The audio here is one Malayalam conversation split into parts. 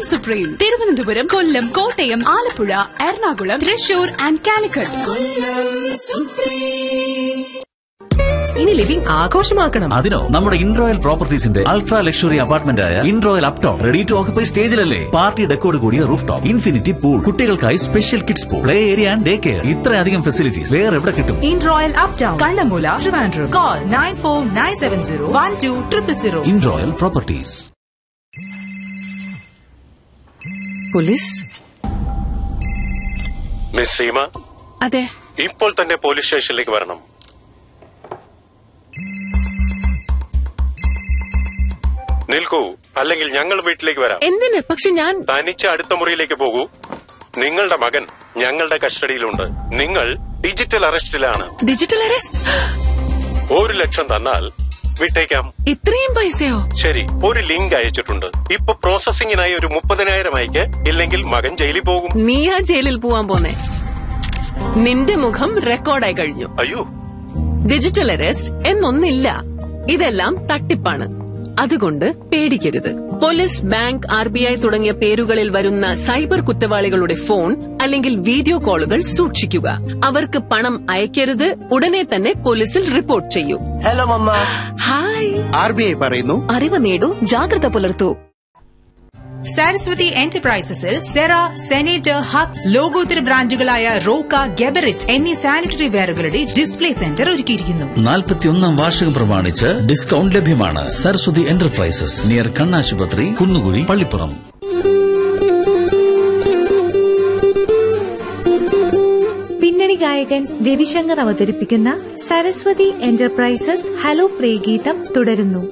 സുപ്രീം തിരുവനന്തപുരം കൊല്ലം കോട്ടയം ആലപ്പുഴ എറണാകുളം തൃശൂർ ആൻഡ് കാലിക്കറ്റ് ഇനി ലിവിംഗ് ആഘോഷമാക്കണം അതിനോ നമ്മുടെ ഇൻറോയൽ പ്രോപ്പർട്ടീസിന്റെ അൾട്രാ ലക്ഷറി അപ്പാർട്ട്മെന്റ് ആയ Inroyal uptown ready to occupy സ്റ്റേജിലല്ലേ പാർട്ടി ഡെക്കോട് കൂടിയ റൂഫ് ടോപ്പ് ഇൻഫിനിറ്റി പൂൾ കുട്ടികൾക്കായി special kids pool play area and day care ഇത്രയധികം ഫെസിലിറ്റീസ് വേറെ എവിടെ കിട്ടും Inroyal uptown Kannammoola Trivandrum call nine four nine seven zero one two triple zero Inroyal properties police miss Seema അതെ ഇപ്പോൾ തന്നെ പോലീസ് സ്റ്റേഷനിലേക്ക് വരണം നിൽക്കൂ അല്ലെങ്കിൽ ഞങ്ങൾ വീട്ടിലേക്ക് വരാം എന്തിന് പക്ഷെ ഞാൻ തനിച്ച് അടുത്ത മുറിയിലേക്ക് പോകൂ നിങ്ങളുടെ മകൻ ഞങ്ങളുടെ കസ്റ്റഡിയിലുണ്ട് നിങ്ങൾ ഡിജിറ്റൽ അറസ്റ്റിലാണ് ഡിജിറ്റൽ അറസ്റ്റ് ഒരു ലക്ഷം തന്നാൽ വിട്ടേക്കാം ഇത്രയും പൈസയോ ശരി ഒരു ലിങ്ക് അയച്ചിട്ടുണ്ട് ഇപ്പൊ പ്രോസസിംഗിനായി ഒരു മുപ്പതിനായിരം അയക്ക് ഇല്ലെങ്കിൽ മകൻ ജയിലിൽ പോകും നീയാ ജയിലിൽ പോവാൻ പോന്നെ നിന്റെ മുഖം റെക്കോർഡായി കഴിഞ്ഞു അയ്യോ ഡിജിറ്റൽ അറസ്റ്റ് എന്നൊന്നില്ല ഇതെല്ലാം തട്ടിപ്പാണ് അതുകൊണ്ട് പേടിക്കരുത് police bank R B I തുടങ്ങിയ പേരുകളിൽ വരുന്ന സൈബർ കുറ്റവാളികളുടെ ഫോൺ അല്ലെങ്കിൽ വീഡിയോ കോളുകൾ സൂക്ഷിക്കുക അവർക്ക് പണം അയക്കരുത് ഉടനെ തന്നെ പോലീസിൽ റിപ്പോർട്ട് ചെയ്യൂ hello mamma hi R B I പറയുന്നു അറിവ് നേടൂ ജാഗ്രത പുലർത്തൂ സാരസ്വതി എന്റർപ്രൈസസിൽ സെറ സെനേറ്റർ ഹക്സ് ലോകോത്തര ബ്രാൻഡുകളായ റോക്ക ഗെബറിറ്റ് എന്നീ സാനിറ്ററി വെയറുകളുടെ ഡിസ്പ്ലേ സെന്റർ ഒരുക്കിയിരിക്കുന്നു നാൽപ്പത്തിയൊന്നാം വാർഷികം പ്രമാണിച്ച് ഡിസ്കൗണ്ട് ലഭ്യമാണ് സരസ്വതി എന്റർപ്രൈസസ് നിയർ കണ്ണാശുപത്രി കുന്നുകുഴി പള്ളിപ്പുറം പിന്നണി ഗായകൻ രവിശങ്കർ അവതരിപ്പിക്കുന്ന സരസ്വതി എന്റർപ്രൈസസ് ഹലോ പ്രേഗീതം തുടരുന്നു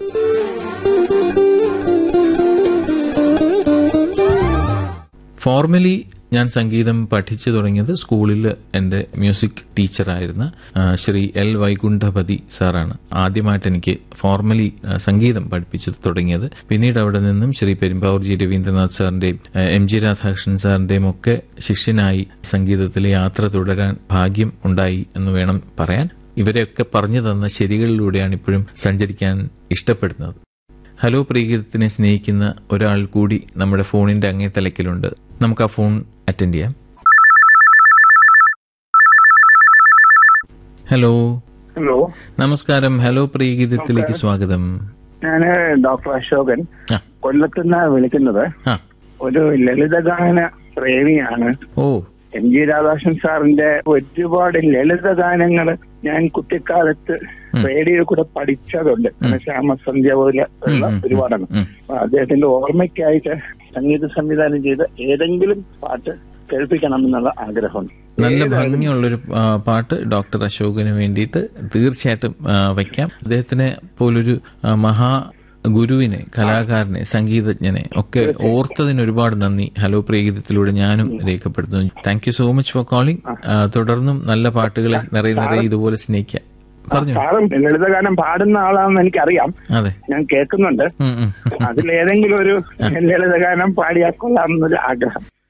ഫോർമലി ഞാൻ സംഗീതം പഠിച്ചു തുടങ്ങിയത് സ്കൂളിൽ എൻ്റെ മ്യൂസിക് ടീച്ചറായിരുന്ന ആ, ശ്രീ എൽ വൈകുണ്ഠപതി സാറാണ് ആദ്യമായിട്ട് എനിക്ക് ഫോർമലി ആ, സംഗീതം പഠിപ്പിച്ചു തുടങ്ങിയത് പിന്നീട് അവിടെ നിന്നും ശ്രീ പെരുമ്പാവൂർ ജി രവീന്ദ്രനാഥ് സാറിന്റെയും ആ, എം ജി രാധാകൃഷ്ണൻ സാറിന്റെയും ഒക്കെ ശിഷ്യനായി സംഗീതത്തിലെ യാത്ര തുടരാൻ ഭാഗ്യം ഉണ്ടായി എന്ന് വേണം പറയാൻ ഇവരെയൊക്കെ പറഞ്ഞു തന്ന ശരികളിലൂടെയാണ് ഇപ്പോഴും സഞ്ചരിക്കാൻ ഇഷ്ടപ്പെടുന്നത് ഹലോ പ്രീഗീതത്തിനെ സ്നേഹിക്കുന്ന ഒരാൾ കൂടി നമ്മുടെ ഫോണിന്റെ അങ്ങേ തലക്കിലുണ്ട് നമുക്ക് ആ ഫോൺ അറ്റൻഡ് ചെയ്യാം ഹലോ ഹലോ നമസ്കാരം ഹലോ പ്രീഗീതത്തിലേക്ക് സ്വാഗതം ഞാന് ഡോക്ടർ അശോകൻ ആ കൊല്ലത്തുനിന്ന് വിളിക്കുന്നത് ആ ഒരു ലളിതഗാന പ്രേമിയാണ് ഓ എം ജി രാധാകൃഷ്ണൻ സാറിന്റെ ഒരുപാട് ലളിതഗാനങ്ങൾ ഞാൻ കുട്ടിക്കാലത്ത് റേഡിയോ കൂടെ പഠിച്ചതുണ്ട് ശ്യാമസന്ധ്യ പോലെ ഉള്ള ഉം, ഉം, ഒരുപാടാണ് ഉം. അപ്പൊ അദ്ദേഹത്തിന്റെ ഓർമ്മയ്ക്കായിട്ട് സംഗീത സംവിധാനം ചെയ്ത ഏതെങ്കിലും പാട്ട് കേൾപ്പിക്കണം എന്നുള്ള ആഗ്രഹമുണ്ട് നല്ല ഭംഗിയുള്ളൊരു ആ, പാട്ട് ഡോക്ടർ അശോകന് വേണ്ടിയിട്ട് തീർച്ചയായിട്ടും ആ, വയ്ക്കാം അദ്ദേഹത്തിനെ പോലൊരു ആ, മഹാ ഗുരുവിനെ കലാകാരനെ സംഗീതജ്ഞനെ ഒക്കെ ഓർത്തതിന് ഒരുപാട് നന്ദി ഹലോ പ്രിയഗീതത്തിലൂടെ ഞാനും രേഖപ്പെടുത്തുന്നു thank you so much for calling തുടർന്നും നല്ല പാട്ടുകളെ നിറയെ നിറയെ ഇതുപോലെ സ്നേഹിക്കാം പറഞ്ഞു സാറും ലളിതഗാനം പാടുന്ന ആളാണെന്ന് എനിക്കറിയാം അതെ ഞാൻ കേൾക്കുന്നുണ്ട് ഉം, ഉം. അതിലേതെങ്കിലും ഒരു ലളിതഗാനം പാടിയാൽ കൊള്ളാമെന്നൊരു ആഗ്രഹം